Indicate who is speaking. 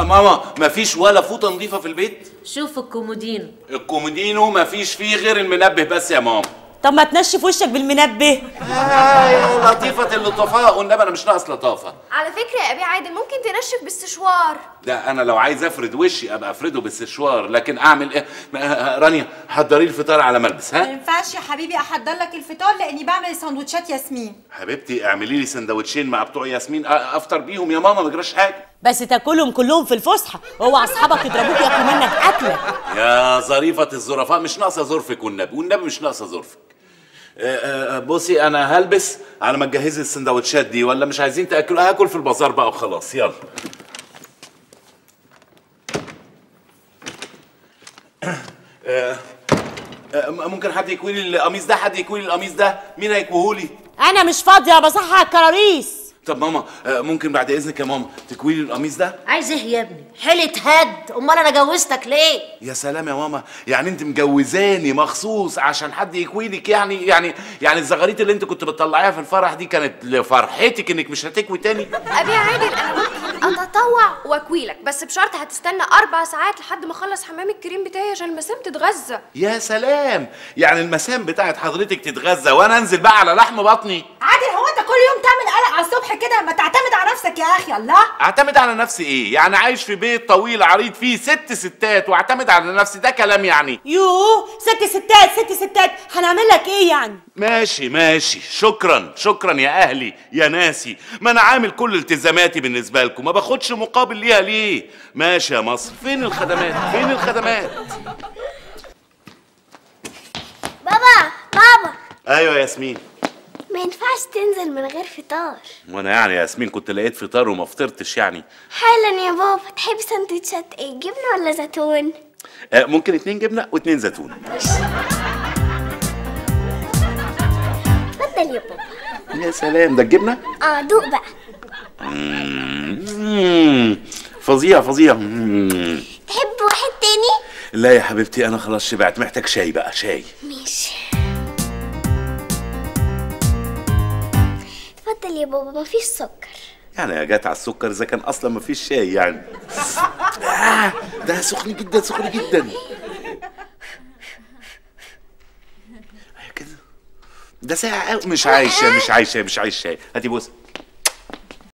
Speaker 1: ماما مفيش ولا فوطه نظيفه في البيت
Speaker 2: شوف الكومودينو
Speaker 1: الكومودينو مفيش فيه غير المنبه بس يا ماما
Speaker 3: طب ما تنشف وشك بالمنبه
Speaker 1: آه يا لطيفة اللطفاء والنبي انا مش ناقص لطافة
Speaker 4: على فكرة يا أبي عادل ممكن تنشف بالسشوار
Speaker 1: ده انا لو عايز افرد وشي ابقى افرده بالسشوار لكن اعمل ايه آه، رانيا حضري لي الفطار على ملبس
Speaker 5: ما
Speaker 1: ها
Speaker 5: ينفعش يا حبيبي احضر لك الفطار لاني بعمل سندوتشات ياسمين
Speaker 1: حبيبتي اعملي لي سندوتشين مع بتوع ياسمين آه، افطر بيهم يا ماما ما جراش حاجه
Speaker 3: بس تاكلهم كلهم في الفسحه اوعى اصحابك يضربوك ياكلوا منك اكلك
Speaker 1: يا ظريفة الظرفاء مش ناقصة ظرفك والنبي والنبي مش ناقصة ظرفك آه، آه، بصي انا هلبس على ما تجهزي السندوتشات دي ولا مش عايزين تاكلوا هاكل في البازار بقى وخلاص يلا آه، آه، ممكن حد يكوي لي القميص ده حد يكوي لي القميص ده مين هيكويهولي
Speaker 3: انا مش فاضيه بصحى الكراريس
Speaker 1: طب ماما آه، ممكن بعد اذنك يا ماما تكوي لي القميص ده
Speaker 2: عايز ايه يا ابني حيلة هد امال انا جوزتك ليه
Speaker 1: يا سلام يا ماما يعني انت مجوزاني مخصوص عشان حد يكوي لك يعني يعني يعني الزغاريت اللي انت كنت بتطلعيها في الفرح دي كانت لفرحتك انك مش هتكوي تاني
Speaker 4: أبي عادل أنا ممكن أتطوع وأكويلك بس بشرط هتستنى أربع ساعات لحد ما أخلص حمام الكريم بتاعي عشان المسام تتغذى
Speaker 1: يا سلام يعني المسام بتاعت حضرتك تتغذى وانا انزل بقى على لحم بطني
Speaker 5: عادل هو انت كل يوم تعمل قلق على الصبح كده ما تعتمد على نفسك يا اخي الله
Speaker 1: اعتمد على نفسي ايه يعني عايش في بيت طويل عريض فيه ست ستات واعتمد على نفسي ده كلام يعني
Speaker 3: يوه ست ستات ست ستات هنعمل لك ايه يعني
Speaker 1: ماشي ماشي شكرا شكرا يا اهلي يا ناسي ما انا عامل كل التزاماتي بالنسبه لكم ما باخدش مقابل ليها ليه ماشي يا مصر فين الخدمات فين الخدمات
Speaker 6: بابا بابا
Speaker 1: ايوه يا ياسمين
Speaker 6: ما ينفعش تنزل من غير فطار
Speaker 1: وانا يعني يا ياسمين كنت لقيت فطار وما فطرتش يعني
Speaker 6: حالا يا بابا تحب سندوتشات ايه جبنه ولا زيتون
Speaker 1: آه ممكن اتنين جبنه واتنين زيتون
Speaker 6: اتفضل يا بابا
Speaker 1: يا سلام ده الجبنه
Speaker 6: اه دوق بقى
Speaker 1: مم. فظيع فظيع مم.
Speaker 6: تحب واحد تاني
Speaker 1: لا يا حبيبتي انا خلاص شبعت محتاج شاي بقى شاي
Speaker 6: ماشي اتفضل يا بابا مفيش سكر
Speaker 1: يعني يا جات على السكر اذا كان اصلا ما فيش شاي يعني آه ده سخن جدا سخن جدا أيوة كده ده ساقع قوي مش عايز شاي مش عايز شاي مش عايز شاي هاتي بص